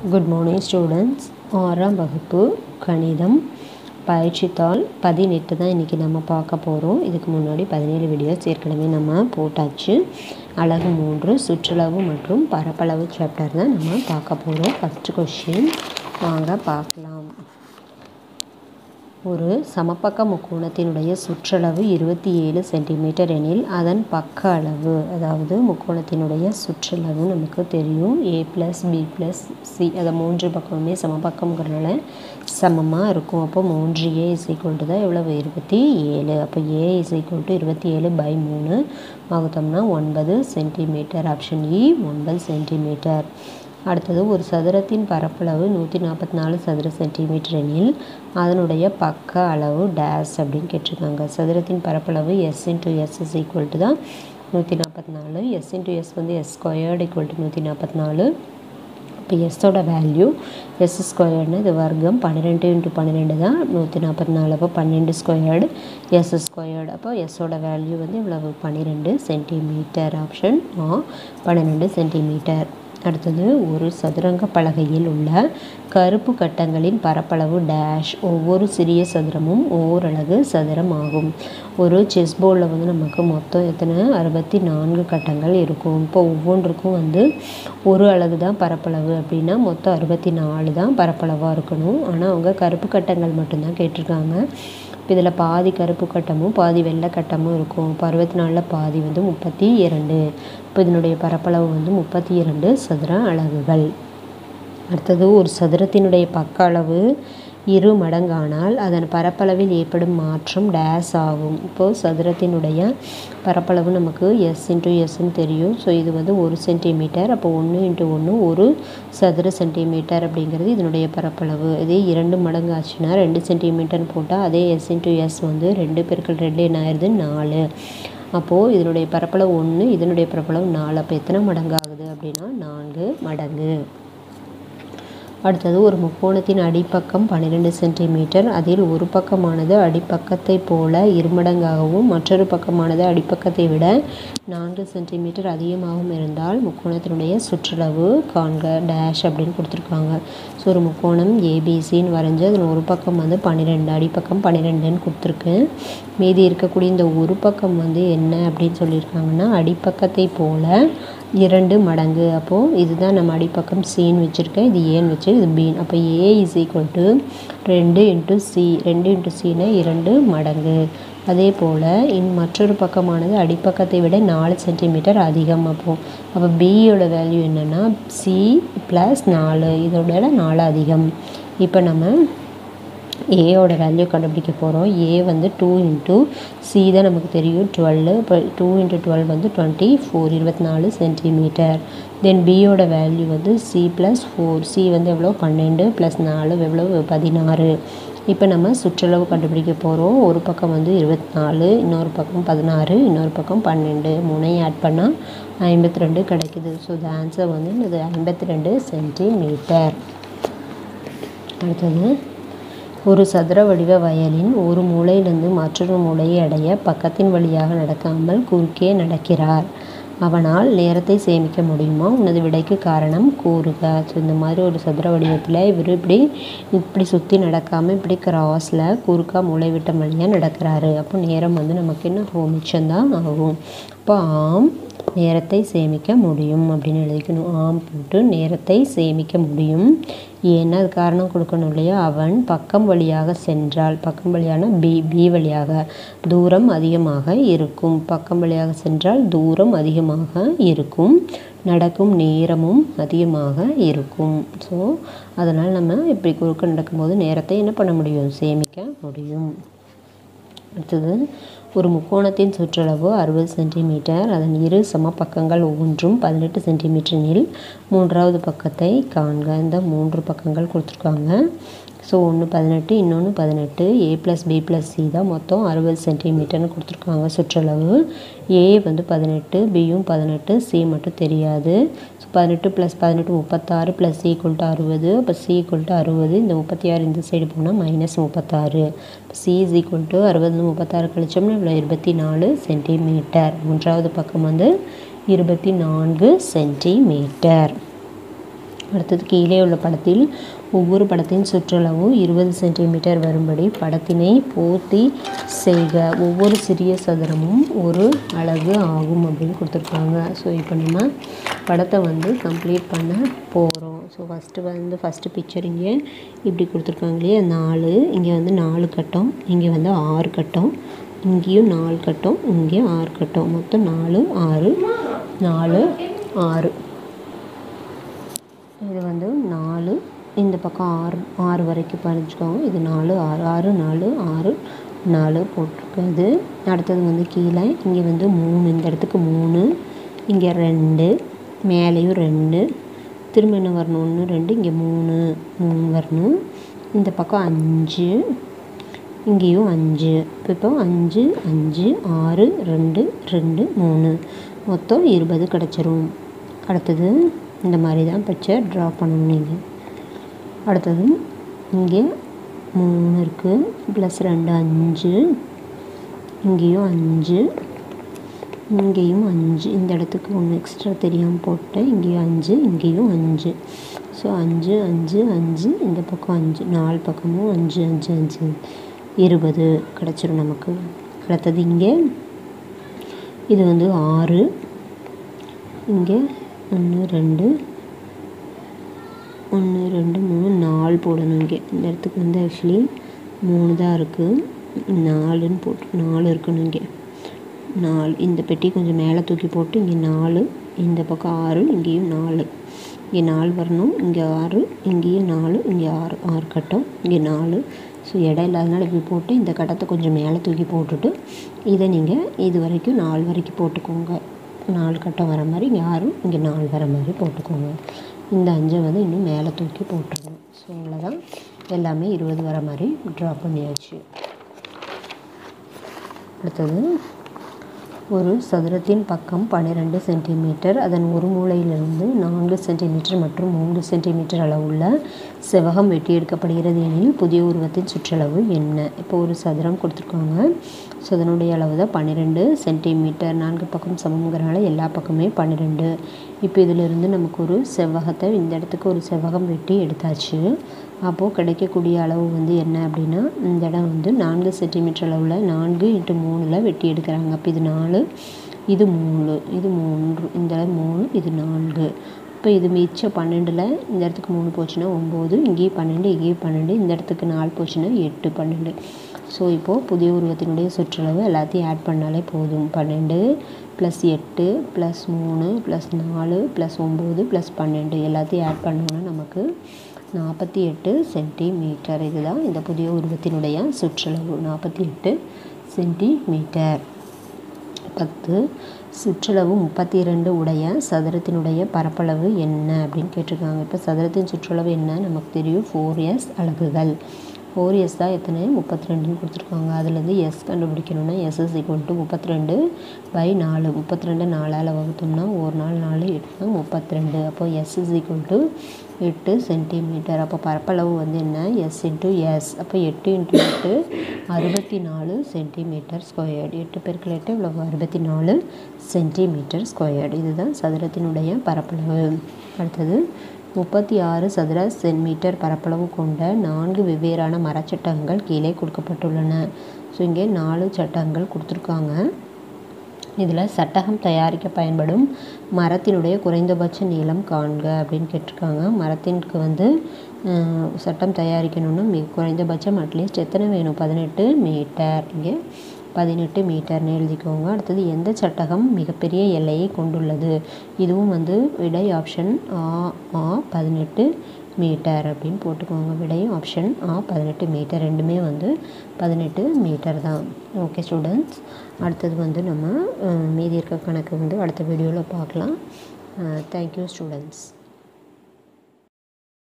good morning students ஆறாம் வகுப்பு கணிதம் பயிற்சித்தாள் பதினெட்டு தான் இன்றைக்கி நம்ம பார்க்க போகிறோம் இதுக்கு முன்னாடி பதினேழு வீடியோஸ் ஏற்கனவே நம்ம போட்டாச்சு அழகு மூன்று சுற்றளவு மற்றும் பரப்பளவு சாப்டர் தான் நம்ம பார்க்க போகிறோம் ஃபஸ்ட்டு கொஷின் வாங்க பார்க்கலாம் ஒரு சமபக்க முக்கோணத்தினுடைய சுற்றளவு இருபத்தி ஏழு சென்டிமீட்டர் எனில் அதன் பக்க அளவு அதாவது முக்கோணத்தினுடைய சுற்றளவு நமக்கு தெரியும் A plus B plus C அதை மூன்று பக்கமுமே சமபக்கம்ங்கிறனால சமமாக இருக்கும் அப்போ மூன்று ஏ இஸ் ஈக்குவல் டு தான் எவ்வளவு இருபத்தி ஏழு அப்போ ஏ இஸ் ஈக்குவல் டு இருபத்தி ஏழு பை மூணு வகுத்தோம்னா ஒன்பது சென்டிமீட்டர் ஆப்ஷன் இ ஒன்பது சென்டிமீட்டர் அடுத்தது ஒரு சதுரத்தின் பரப்பளவு நூற்றி நாற்பத்தி நாலு சதுர சென்டிமீட்டர் எனில் அதனுடைய பக்க அளவு டேஸ் அப்படின்னு கேட்டிருக்காங்க சதுரத்தின் பரப்பளவு S into S is equal to தான் நூற்றி நாற்பத்தி நாலு எஸ் இன்ட்டு எஸ் வந்து எஸ் ஸ்கொயர்டு ஈக்குவல் டு நூற்றி நாற்பத்தி நாலு இப்போ எஸ்ஸோட வேல்யூ எஸ் ஸ்கொயர்னு இது வர்க்கம் பன்னிரெண்டு இன்ட்டு பன்னிரெண்டு தான் நூற்றி நாற்பத்தி நாலு அப்போ பன்னெண்டு ஸ்கொயர்டு எஸ் ஸ்கொயர்டு அப்போ எஸ்ஸோட வேல்யூ வந்து இவ்வளவு பன்னிரெண்டு சென்டிமீட்டர் ஆப்ஷன் ஆ பன்னிரெண்டு சென்டிமீட்டர் அடுத்தது ஒரு சதுரங்க பலகையில் உள்ள கருப்பு கட்டங்களின் பரப்பளவு டேஷ் ஒவ்வொரு சிறிய சதுரமும் ஓரலகு சதுரம் ஆகும் ஒரு செஸ் போர்டில் வந்து நமக்கு மொத்தம் எத்தனை அறுபத்தி நான்கு கட்டங்கள் இருக்கும் இப்போ ஒவ்வொன்றுக்கும் வந்து ஒரு அலகு தான் பரப்பளவு அப்படின்னா மொத்தம் அறுபத்தி நாலு தான் பரப்பளவாக இருக்கணும் ஆனால் அவங்க கருப்பு கட்டங்கள் மட்டும்தான் கேட்டிருக்காங்க இப்போ இதில் பாதி கருப்பு கட்டமும் பாதி வெள்ளை கட்டமும் இருக்கும் இப்போ அறுபத்தி நாலில் பாதி வந்து முப்பத்தி இரண்டு இப்போ இதனுடைய பரப்பளவு வந்து முப்பத்தி இரண்டு சதுர அலகுகள் அடுத்தது ஒரு சதுரத்தினுடைய பக்க அளவு இரு மடங்கானால் அதன் பரப்பளவில் ஏற்படும் மாற்றம் டேஸ் ஆகும் இப்போது சதுரத்தினுடைய பரப்பளவு நமக்கு எஸ் இன்ட்டு எஸ்ன்னு தெரியும் ஸோ இது வந்து ஒரு சென்டிமீட்டர் அப்போ ஒன்று இன்ட்டு ஒன்று ஒரு சதுர சென்டிமீட்டர் அப்படிங்கிறது இதனுடைய பரப்பளவு இதே இரண்டு மடங்கு ஆச்சுன்னா ரெண்டு சென்டிமீட்டர்னு போட்டால் அதே எஸ் இன்ட்டு எஸ் வந்து ரெண்டு பெருக்கள் ரெண்டு என்ன ஆயிடுது நாலு அப்போது இதனுடைய பரப்பளவு ஒன்று இதனுடைய பரப்பளவு நாலு அப்போ எத்தனை மடங்கு ஆகுது அப்படின்னா நான்கு மடங்கு அடுத்தது ஒரு முக்கோணத்தின் அடிப்பக்கம் பன்னிரெண்டு சென்டிமீட்டர் அதில் ஒரு பக்கமானது அடிப்பக்கத்தை போல இருமடங்காகவும் மற்றொரு பக்கமானது அடிப்பக்கத்தை விட நான்கு சென்டிமீட்டர் அதிகமாகவும் இருந்தால் முக்கோணத்தினுடைய சுற்றளவு காண்க டேஷ் அப்படின்னு கொடுத்துருக்காங்க ஸோ ஒரு முக்கோணம் ஏபிசின்னு வரைஞ்சி அதில் ஒரு பக்கம் வந்து பன்னிரெண்டு அடிப்பக்கம் பன்னிரெண்டுன்னு கொடுத்துருக்கு மீதி இருக்கக்கூடிய இந்த ஒரு பக்கம் வந்து என்ன அப்படின்னு சொல்லியிருக்காங்கன்னா அடிப்பக்கத்தை போல இரண்டு மடங்கு அப்போது இதுதான் நம்ம அடிப்பக்கம் சின்னு வச்சுருக்கேன் இது ஏன்னு வச்சு இது பீன் அப்போ ஏ இஸ் ஈக்குவல் டு ரெண்டு இன்ட்டு சி ரெண்டு இன்ட்டு சின்னா இரண்டு மடங்கு அதே போல் இன் மற்றொரு பக்கமானது அடிப்பக்கத்தை விட நாலு சென்டிமீட்டர் அதிகம் அப்போது அப்போ பியோட வேல்யூ என்னென்னா சி ப்ளஸ் நாலு இதோட நாலு அதிகம் இப்போ நம்ம ஏயோட வேல்யூ கண்டுபிடிக்க போகிறோம் ஏ வந்து டூ இன்ட்டு சி தான் நமக்கு தெரியும் டுவெல் இப்போ டூ இன்ட்டு டுவெல் வந்து டுவெண்ட்டி ஃபோர் இருபத்தி நாலு சென்டிமீட்டர் தென் பியோட வேல்யூ வந்து சி ப்ளஸ் ஃபோர் சி வந்து எவ்வளோ பன்னெண்டு ப்ளஸ் நாலு எவ்வளோ பதினாறு இப்போ நம்ம சுற்றளவு கண்டுபிடிக்க போகிறோம் ஒரு பக்கம் வந்து இருபத்தி நாலு இன்னொரு பக்கம் பதினாறு இன்னொரு பக்கம் பன்னெண்டு மூணையும் ஆட் பண்ணால் ஐம்பத்தி ரெண்டு கிடைக்குது ஸோ த ஆன்சர் வந்து இது ஐம்பத்தி ரெண்டு சென்டிமீட்டர் அடுத்தது ஒரு சதுர வடிவ வயலின் ஒரு மூலையிலிருந்து மற்றொரு மூலையை அடைய பக்கத்தின் வழியாக நடக்காமல் குறுக்கே நடக்கிறார் அவனால் நேரத்தை சேமிக்க முடியுமா உனது விடைக்கு காரணம் கூறுக ஸோ இந்த மாதிரி ஒரு சதுர வடிவத்தில் இவர் இப்படி இப்படி சுற்றி நடக்காமல் இப்படி கிராஸில் குறுக்கா மூளைவிட்டம் வழியாக நடக்கிறாரு அப்போ நேரம் வந்து நமக்கு என்ன ஆகும் மிச்சம்தான் ஆகும் அப்போ ஆம் நேரத்தை சேமிக்க முடியும் அப்படின்னு எழுதிக்கணும் ஆம் போட்டு நேரத்தை சேமிக்க முடியும் ஏன்னா அது காரணம் கொடுக்கணும் இல்லையா அவன் பக்கம் வழியாக சென்றால் பக்கம் வழியான பி பி வழியாக தூரம் அதிகமாக இருக்கும் பக்கம் வழியாக சென்றால் தூரம் அதிகமாக இருக்கும் நடக்கும் நேரமும் அதிகமாக இருக்கும் ஸோ அதனால் நம்ம இப்படி குறுக்க நடக்கும்போது நேரத்தை என்ன பண்ண முடியும் சேமிக்க முடியும் அடுத்தது ஒரு முக்கோணத்தின் சுற்றளவு அறுபது சென்டிமீட்டர் அதன் இரு சம பக்கங்கள் ஒவ்வொன்றும் பதினெட்டு சென்டிமீட்டரில் மூன்றாவது பக்கத்தை காண்க இந்த மூன்று பக்கங்கள் கொடுத்துருக்காங்க ஸோ ஒன்று பதினெட்டு இன்னொன்று பதினெட்டு A plus B plus C தான் மொத்தம் அறுபது சென்டிமீட்டர்னு கொடுத்துருக்காங்க சுற்றளவு ஏ வந்து பதினெட்டு பியும் பதினெட்டு சி மட்டும் தெரியாது ஸோ பதினெட்டு ப்ளஸ் பதினெட்டு முப்பத்தாறு ப்ளஸ் சி ஈக்குவல் டு அறுபது அப்போ சி ஈக்குவல் டு அறுபது இந்த முப்பத்தி ஆறு இந்த சைடு போனால் மைனஸ் முப்பத்தாறு சி இஸ் ஈக்குவல் டு அறுபது முப்பத்தாறு கழிச்சோம்னா இவ்வளோ இருபத்தி நாலு சென்டிமீட்டர் மூன்றாவது பக்கம் வந்து இருபத்தி நான்கு சென்டிமீட்டர் அடுத்தது கீழே உள்ள படத்தில் ஒவ்வொரு படத்தின் சுற்றளவு இருபது சென்டிமீட்டர் வரும்படி படத்தினை பூர்த்தி செய்க ஒவ்வொரு சிறிய சதுரமும் ஒரு அலகு ஆகும் அப்படின்னு கொடுத்துருக்காங்க ஸோ இப்போ நம்ம படத்தை வந்து கம்ப்ளீட் பண்ண போகிறோம் ஸோ ஃபஸ்ட்டு வந்து ஃபஸ்ட்டு பிக்சர் இங்கே இப்படி கொடுத்துருக்காங்க இல்லையா நாலு இங்கே வந்து நாலு கட்டம் இங்கே வந்து ஆறு கட்டம் இங்கேயும் நாலு கட்டம் இங்கேயும் ஆறு கட்டம் மொத்தம் நாலு ஆறு நாலு ஆறு இது வந்து நாலு இந்த பக்கம் ஆறு ஆறு வரைக்கும் பதிச்சுக்கோங்க இது நாலு ஆறு ஆறு நாலு ஆறு நாலு போட்டிருக்குது அடுத்தது வந்து கீழே இங்கே வந்து மூணு இந்த இடத்துக்கு மூணு இங்கே ரெண்டு மேலேயும் ரெண்டு திரும்ப என்ன வரணும் ஒன்று ரெண்டு இங்கே மூணு மூணு வரணும் இந்த பக்கம் அஞ்சு இங்கேயும் அஞ்சு இப்போ இப்போ அஞ்சு அஞ்சு ஆறு ரெண்டு ரெண்டு மூணு மொத்தம் இருபது கிடச்சிரும் அடுத்தது இந்த மாதிரி தான் பிக்சர் ட்ரா பண்ணணும் நீங்கள் அடுத்தது இங்கே மூணு இருக்குது ப்ளஸ் ரெண்டு அஞ்சு இங்கேயும் அஞ்சு இங்கேயும் அஞ்சு இந்த இடத்துக்கு ஒன்று எக்ஸ்ட்ரா தெரியாமல் போட்டேன் இங்கேயும் அஞ்சு இங்கேயும் அஞ்சு ஸோ அஞ்சு அஞ்சு அஞ்சு இந்த பக்கம் அஞ்சு நாலு பக்கமும் அஞ்சு அஞ்சு அஞ்சு இருபது கிடச்சிரும் நமக்கு அடுத்தது இங்கே இது வந்து ஆறு இங்கே ஒன்று ரெண்டு ஒன்று ரெண்டு மூணு நாலு போடணும் இங்கே இந்த இடத்துக்கு வந்து ஆக்சுவலி மூணு தான் இருக்குது நாலுன்னு போட்டு நாலு இருக்கணும் இங்கே நாலு இந்த பெட்டி கொஞ்சம் மேலே தூக்கி போட்டு இங்கே நாலு இந்த பக்கம் ஆறு இங்கேயும் நாலு இங்கே நாலு வரணும் இங்கே ஆறு இங்கேயும் நாலு இங்கே ஆறு ஆறு கட்டம் இங்கே நாலு ஸோ இடம் இல்லாதனால இப்படி போட்டு இந்த கட்டத்தை கொஞ்சம் மேலே தூக்கி போட்டுட்டு இதை நீங்கள் இது வரைக்கும் நாலு வரைக்கும் போட்டுக்கோங்க நாலு கட்டம் வர மாதிரி இங்கே ஆறு இங்கே நாலு வர மாதிரி போட்டுக்கோங்க இந்த அஞ்சை வந்து இன்னும் மேலே தூக்கி போட்டுருணும் ஸோ இவ்வளோதான் எல்லாமே இருபது வர மாதிரி ட்ரா பண்ணியாச்சு அடுத்தது ஒரு சதுரத்தின் பக்கம் பன்னிரெண்டு சென்டிமீட்டர் அதன் ஒரு மூலையிலிருந்து நான்கு சென்டிமீட்டர் மற்றும் மூன்று சென்டிமீட்டர் அளவுள்ள செவ்வகம் வெட்டி எடுக்கப்படுகிறது எனில் புதிய உருவத்தின் சுற்றளவு என்ன இப்போ ஒரு சதுரம் கொடுத்துருக்காங்க ஸோ அதனுடைய அளவு தான் பன்னிரெண்டு சென்டிமீட்டர் நான்கு பக்கம் சமங்கிறனால எல்லா பக்கமே பன்னிரெண்டு இப்போ இதிலிருந்து நமக்கு ஒரு செவ்வகத்தை இந்த இடத்துக்கு ஒரு செவ்வகம் வெட்டி எடுத்தாச்சு அப்போது கிடைக்கக்கூடிய அளவு வந்து என்ன அப்படின்னா இந்த இடம் வந்து நான்கு சென்டிமீட்டர் அளவில் நான்கு இன்ட்டு மூணில் வெட்டி எடுக்கிறாங்க அப்போ இது நாலு இது மூணு இது மூன்று இந்த இடம் மூணு இது நான்கு இப்போ இது மிச்சம் பன்னெண்டில் இந்த இடத்துக்கு மூணு போச்சுன்னா ஒம்பது இங்கேயும் பன்னெண்டு இங்கேயும் பன்னெண்டு இந்த இடத்துக்கு நாலு போச்சுன்னா எட்டு பன்னெண்டு ஸோ இப்போது புதிய உருவத்தினுடைய சுற்றளவு எல்லாத்தையும் ஆட் பண்ணாலே போதும் பன்னெண்டு ப்ளஸ் எட்டு ப்ளஸ் மூணு ப்ளஸ் நாலு ப்ளஸ் ஒம்பது ப்ளஸ் பன்னெண்டு எல்லாத்தையும் ஆட் பண்ணோன்னா நமக்கு நாற்பத்தி எட்டு சென்டிமீட்டர் இதுதான் இந்த புதிய உருவத்தினுடைய சுற்றளவு நாற்பத்தி எட்டு சென்டிமீட்டர் பத்து சுற்றளவு முப்பத்தி இரண்டு உடைய சதுரத்தினுடைய பரப்பளவு என்ன அப்படின்னு கேட்டிருக்காங்க இப்போ சதுரத்தின் சுற்றளவு என்ன நமக்கு தெரியும் ஃபோர் எஸ் அலகுகள் ஃபோர் எஸ் தான் எத்தனை முப்பத்தி ரெண்டுன்னு கொடுத்துருக்காங்க அதுலேருந்து எஸ் கண்டுபிடிக்கணும்னா எஸ் இஸ் ஈக்குவல் டு முப்பத்தி ரெண்டு பை நாலு முப்பத்தி ரெண்டு நாலால் வகுத்தோம்னா ஒரு நாள் நாலு எட்டு முப்பத்தி ரெண்டு அப்போ எஸ் இஸ் ஈக்குவல் டு எட்டு சென்டிமீட்டர் அப்போ பரப்பளவு வந்து என்ன எஸ் இன்ட்டு எஸ் அப்போ எட்டு இன்ட்டு எட்டு அறுபத்தி நாலு சென்டிமீட்டர் ஸ்கொயர்டு எட்டு பெருக்கள் எட்டு இவ்வளவு அறுபத்தி நாலு சென்டிமீட்டர் ஸ்கொயர்டு இதுதான் சதுரத்தினுடைய பரப்பளவு அடுத்தது முப்பத்தி ஆறு சதுர சென்மீட்டர் பரப்பளவு கொண்ட நான்கு வெவ்வேறான மரச்சட்டங்கள் கீழே கொடுக்கப்பட்டுள்ளன ஸோ இங்கே நாலு சட்டங்கள் கொடுத்துருக்காங்க இதில் சட்டகம் தயாரிக்க பயன்படும் மரத்தினுடைய குறைந்தபட்ச நீளம் காண்க அப்படின்னு கேட்டிருக்காங்க மரத்திற்கு வந்து சட்டம் தயாரிக்கணும்னா மிக குறைந்தபட்சம் அட்லீஸ்ட் எத்தனை வேணும் பதினெட்டு மீட்டர் இங்கே பதினெட்டு மீட்டர்னு எழுதிக்கோங்க அடுத்தது எந்த சட்டகம் மிகப்பெரிய எல்லையை கொண்டுள்ளது இதுவும் வந்து விடை ஆப்ஷன் ஆ ஆ பதினெட்டு மீட்டர் அப்படின்னு போட்டுக்கோங்க விடையும் ஆப்ஷன் ஆ பதினெட்டு மீட்டர் ரெண்டுமே வந்து பதினெட்டு மீட்டர் தான் ஓகே ஸ்டூடெண்ட்ஸ் அடுத்தது வந்து நம்ம மீதி இருக்க கணக்கு வந்து அடுத்த வீடியோவில் பார்க்கலாம் தேங்க்யூ ஸ்டூடெண்ட்ஸ்